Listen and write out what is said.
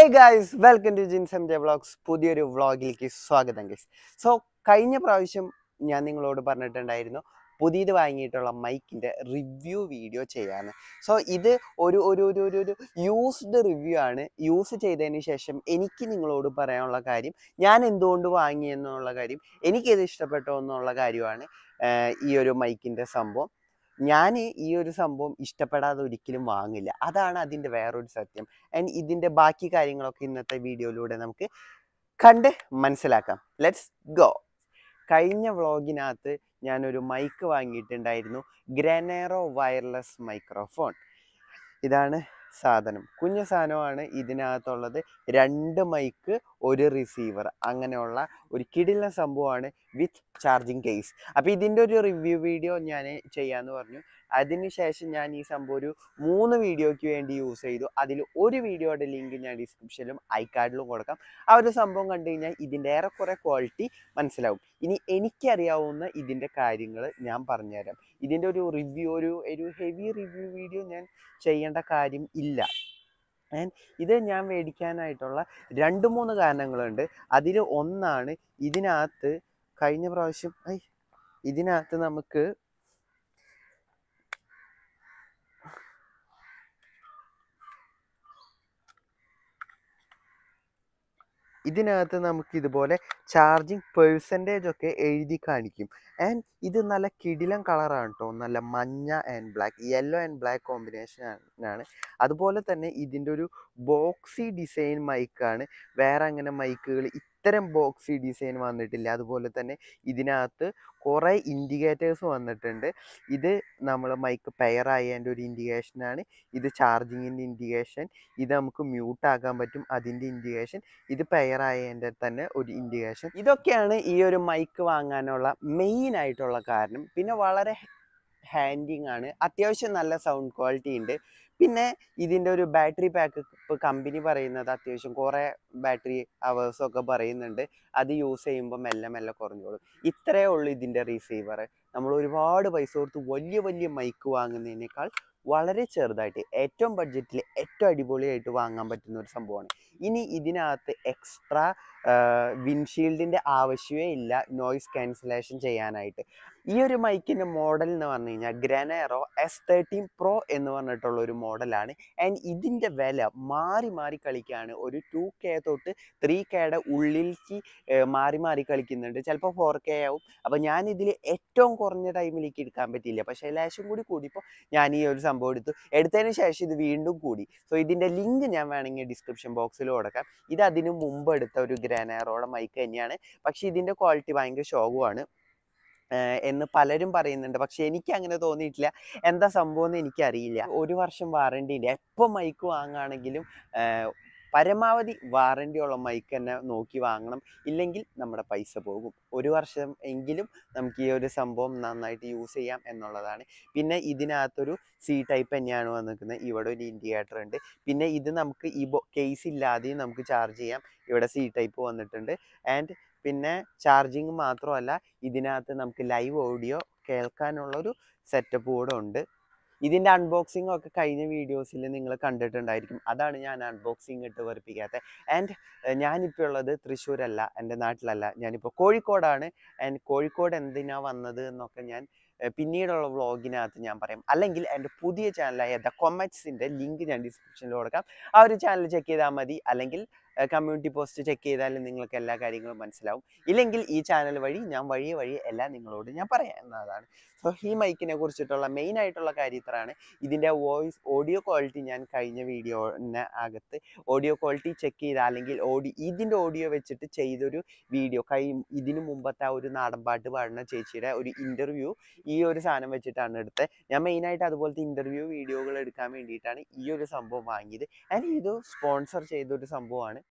hi guys welcome to Jins M J vlogs പുതിയൊരു വ്ളോഗിലേക്ക് സ്വാഗതം ഗൈസ് സോ കഴിഞ്ഞ പ്രാവശ്യം ഞാൻ നിങ്ങളോട് പറഞ്ഞിട്ടുണ്ടായിരുന്നു പുതിയത് വാങ്ങിയിട്ടുള്ള മൈക്കിൻ്റെ റിവ്യൂ വീഡിയോ ചെയ്യാന്ന് സോ ഇത് ഒരു ഒരു ഒരു ഒരു ഒരു യൂസ്ഡ് റിവ്യൂ ആണ് യൂസ് ചെയ്തതിന് ശേഷം എനിക്ക് നിങ്ങളോട് പറയാനുള്ള കാര്യം ഞാൻ എന്തുകൊണ്ട് വാങ്ങി എന്നുള്ള കാര്യം എനിക്കിത് ഇഷ്ടപ്പെട്ടോ എന്നുള്ള കാര്യമാണ് ആഹ് ഈ ഒരു മൈക്കിൻ്റെ സംഭവം ഞാൻ ഈ ഒരു സംഭവം ഇഷ്ടപ്പെടാതെ ഒരിക്കലും വാങ്ങില്ല അതാണ് അതിൻ്റെ വേറൊരു സത്യം ആൻഡ് ഇതിൻ്റെ ബാക്കി കാര്യങ്ങളൊക്കെ ഇന്നത്തെ വീഡിയോയിലൂടെ നമുക്ക് കണ്ട് മനസ്സിലാക്കാം ലെറ്റ്സ് ഗോ കഴിഞ്ഞ വ്ളോഗിനകത്ത് ഞാനൊരു മൈക്ക് വാങ്ങിയിട്ടുണ്ടായിരുന്നു ഗ്രനേറോ വയർലെസ് മൈക്രോഫോൺ ഇതാണ് സാധനം കുഞ്ഞു സാധനമാണ് ഇതിനകത്തുള്ളത് രണ്ട് മൈക്ക് ഒരു റിസീവർ അങ്ങനെയുള്ള ഒരു കിടിലൻ സംഭവമാണ് വിത്ത് ചാർജിങ് കേസ് അപ്പോൾ ഇതിൻ്റെ ഒരു റിവ്യൂ വീഡിയോ ഞാൻ ചെയ്യാമെന്ന് പറഞ്ഞു അതിനുശേഷം ഞാൻ ഈ സംഭവം ഒരു മൂന്ന് വീഡിയോയ്ക്ക് വേണ്ടി യൂസ് ചെയ്തു അതിൽ ഒരു വീഡിയോയുടെ ലിങ്ക് ഞാൻ ഡിസ്ക്രിപ്ഷനിലും ഐക്കാർഡിലും കൊടുക്കാം ആ ഒരു സംഭവം കണ്ടു കഴിഞ്ഞാൽ ഇതിൻ്റെ ഏറെക്കുറെ ക്വാളിറ്റി മനസ്സിലാവും ഇനി എനിക്കറിയാവുന്ന ഇതിൻ്റെ കാര്യങ്ങൾ ഞാൻ പറഞ്ഞുതരാം ഇതിൻ്റെ ഒരു റിവ്യൂ ഒരു ഒരു ഹെവി റിവ്യൂ വീഡിയോ ഞാൻ ചെയ്യേണ്ട കാര്യം ഇല്ല ആൻഡ് ഇത് ഞാൻ മേടിക്കാനായിട്ടുള്ള രണ്ട് മൂന്ന് കാരണങ്ങളുണ്ട് അതിൽ ഒന്നാണ് ഇതിനകത്ത് കഴിഞ്ഞ പ്രാവശ്യം ഐ ഇതിനകത്ത് നമുക്ക് ഇതിനകത്ത് നമുക്ക് ഇതുപോലെ ചാർജിങ് പേഴ്സൻറ്റേജ് ഒക്കെ എഴുതി കാണിക്കും ആൻഡ് ഇത് നല്ല കിടിലൻ കളറാണ് കേട്ടോ നല്ല മഞ്ഞ and black yellow and black combination ആണ് അതുപോലെ തന്നെ ഇതിൻ്റെ ഒരു ബോക്സി ഡിസൈൻ മൈക്കാണ് വേറെ അങ്ങനെ മൈക്കുകൾ ഇത്തരം ബോക്സി ഡിസൈൻ വന്നിട്ടില്ല അതുപോലെ തന്നെ ഇതിനകത്ത് കുറേ ഇൻഡിക്കേറ്റേഴ്സ് വന്നിട്ടുണ്ട് ഇത് നമ്മൾ മൈക്ക് പെയർ ആയതിൻ്റെ ഒരു ഇൻഡിക്കേഷനാണ് ഇത് ചാർജിങ്ങിൻ്റെ ഇൻഡിക്കേഷൻ ഇത് നമുക്ക് മ്യൂട്ട് ആക്കാൻ പറ്റും അതിൻ്റെ ഇൻഡിക്കേഷൻ ഇത് പെയർ ആയതിൻ്റെ തന്നെ ഒരു ഇൻഡിക്കേഷൻ ഇതൊക്കെയാണ് ഈ ഒരു മൈക്ക് വാങ്ങാനുള്ള മെയിൻ ആയിട്ടുള്ള കാരണം പിന്നെ വളരെ ഹാൻഡിങ് ആണ് അത്യാവശ്യം നല്ല സൗണ്ട് ക്വാളിറ്റി ഉണ്ട് പിന്നെ ഇതിൻ്റെ ഒരു ബാറ്ററി പാക്ക് ഇപ്പോൾ കമ്പനി പറയുന്നത് അത്യാവശ്യം കുറേ ബാറ്ററി അവേഴ്സ് ഒക്കെ പറയുന്നുണ്ട് അത് യൂസ് ചെയ്യുമ്പോൾ മെല്ലെ മെല്ലെ കുറഞ്ഞോളും ഇത്രയേ ഉള്ളൂ ഇതിൻ്റെ റിസീവർ നമ്മൾ ഒരുപാട് പൈസ കൊടുത്ത് വലിയ വലിയ മൈക്ക് വാങ്ങുന്നതിനേക്കാൾ വളരെ ചെറുതായിട്ട് ഏറ്റവും ബഡ്ജറ്റിൽ ഏറ്റവും അടിപൊളിയായിട്ട് വാങ്ങാൻ പറ്റുന്ന ഒരു സംഭവമാണ് ഇനി ഇതിനകത്ത് എക്സ്ട്രാ വിൻഷീൽഡിൻ്റെ ആവശ്യമേ ഇല്ല നോയിസ് ക്യാൻസലേഷൻ ചെയ്യാനായിട്ട് ഈ ഒരു മൈക്കിൻ്റെ മോഡൽ എന്ന് പറഞ്ഞു കഴിഞ്ഞാൽ ഗ്രനേറോ എസ് തേർട്ടീൻ പ്രോ എന്ന് പറഞ്ഞിട്ടുള്ള ഒരു മോഡലാണ് ആൻഡ് ഇതിൻ്റെ വില മാറി മാറി കളിക്കുകയാണ് ഒരു ടു കെ തൊട്ട് ത്രീ കെയുടെ ഉള്ളിലേക്ക് മാറി മാറി കളിക്കുന്നുണ്ട് ചിലപ്പോൾ ഫോർ കെ ആവും അപ്പോൾ ഞാൻ ഇതിൽ ഏറ്റവും കുറഞ്ഞ ടൈമിലേക്ക് എടുക്കാൻ പറ്റിയില്ല പക്ഷേ ലേശം കൂടി കൂടിയപ്പോൾ ഞാൻ ഈ ഒരു സംഭവം എടുത്തു എടുത്തതിന് ശേഷം ഇത് വീണ്ടും കൂടി സോ ഇതിൻ്റെ ലിങ്ക് ഞാൻ വേണമെങ്കിൽ ഡിസ്ക്രിപ്ഷൻ ബോക്സിൽ കൊടുക്കാം ഇത് അതിന് മുമ്പ് എടുത്ത ഒരു ഗ്രാനേറോയുടെ മൈക്ക് തന്നെയാണ് പക്ഷേ ഇതിൻ്റെ ക്വാളിറ്റി ഭയങ്കര ശോകമാണ് എന്ന് പലരും പറയുന്നുണ്ട് പക്ഷെ എനിക്ക് അങ്ങനെ തോന്നിയിട്ടില്ല എന്താ സംഭവം എന്ന് എനിക്കറിയില്ല ഒരു വർഷം വാറണ്ടി ഉണ്ട് എപ്പോൾ മൈക്ക് വാങ്ങുകയാണെങ്കിലും പരമാവധി വാറണ്ടി ഉള്ള മൈക്ക് തന്നെ നോക്കി വാങ്ങണം ഇല്ലെങ്കിൽ നമ്മുടെ പൈസ പോകും ഒരു വർഷം എങ്കിലും നമുക്ക് ഈ ഒരു സംഭവം നന്നായിട്ട് യൂസ് ചെയ്യാം എന്നുള്ളതാണ് പിന്നെ ഇതിനകത്തൊരു സി ടൈപ്പ് തന്നെയാണ് വന്നിരിക്കുന്നത് ഇവിടെ ഒരു ഇൻഡിക്കേറ്റർ ഉണ്ട് പിന്നെ ഇത് നമുക്ക് ഈ കേസ് ഇല്ലാതെയും നമുക്ക് ചാർജ് ചെയ്യാം ഇവിടെ സി ടൈപ്പ് വന്നിട്ടുണ്ട് ആൻഡ് പിന്നെ ചാർജിങ് മാത്രമല്ല ഇതിനകത്ത് നമുക്ക് ലൈവ് ഓഡിയോ കേൾക്കാനുള്ളൊരു സെറ്റപ്പ് കൂടെ ഉണ്ട് ഇതിൻ്റെ അൺബോക്സിംഗ് ഒക്കെ കഴിഞ്ഞ വീഡിയോസിൽ നിങ്ങൾ കണ്ടിട്ടുണ്ടായിരിക്കും അതാണ് ഞാൻ അൺബോക്സിംഗ് ഇട്ട് വെറുപ്പിക്കാത്തത് ആൻഡ് ഞാനിപ്പോൾ ഉള്ളത് തൃശ്ശൂരല്ല എൻ്റെ നാട്ടിലല്ല ഞാനിപ്പോൾ കോഴിക്കോടാണ് ആൻഡ് കോഴിക്കോട് എന്തിനാ വന്നത് എന്നൊക്കെ ഞാൻ പിന്നീടുള്ള വ്ളോഗിനകത്ത് ഞാൻ പറയും അല്ലെങ്കിൽ എൻ്റെ പുതിയ ചാനലായ ദ കൊമറ്റ്സിൻ്റെ ലിങ്ക് ഞാൻ ഡിസ്ക്രിപ്ഷനിൽ കൊടുക്കാം ആ ഒരു ചാനൽ ചെക്ക് ചെയ്താൽ മതി അല്ലെങ്കിൽ കമ്മ്യൂണിറ്റി പോസ്റ്റ് ചെക്ക് ചെയ്താലും നിങ്ങൾക്ക് എല്ലാ കാര്യങ്ങളും മനസ്സിലാവും ഇല്ലെങ്കിൽ ഈ ചാനൽ വഴി ഞാൻ വഴിയെ വഴി എല്ലാം നിങ്ങളോട് ഞാൻ പറയാം എന്നതാണ് സോ ഈ മൈക്കിനെ കുറിച്ചിട്ടുള്ള മെയിൻ ആയിട്ടുള്ള കാര്യം ഇത്രയാണ് ഇതിൻ്റെ വോയിസ് ഓഡിയോ ക്വാളിറ്റി ഞാൻ കഴിഞ്ഞ വീഡിയോന് അകത്ത് ഓഡിയോ ക്വാളിറ്റി ചെക്ക് ചെയ്ത അല്ലെങ്കിൽ ഓഡിയോ ഇതിൻ്റെ ഓഡിയോ വെച്ചിട്ട് ചെയ്തൊരു വീഡിയോ കൈ ഇതിനു മുമ്പത്തെ ആ ഒരു നാടൻ പാട്ട് പാടുന്ന ചേച്ചിയുടെ ഒരു ഇൻ്റർവ്യൂ ഈ ഒരു സാധനം വെച്ചിട്ടാണ് എടുത്തത് ഞാൻ മെയിനായിട്ട് അതുപോലത്തെ ഇൻ്റർവ്യൂ വീഡിയോകൾ എടുക്കാൻ വേണ്ടിയിട്ടാണ് ഈ ഒരു സംഭവം വാങ്ങിയത് ആൻഡ് ഇത് സ്പോൺസർ ചെയ്തൊരു സംഭവമാണ്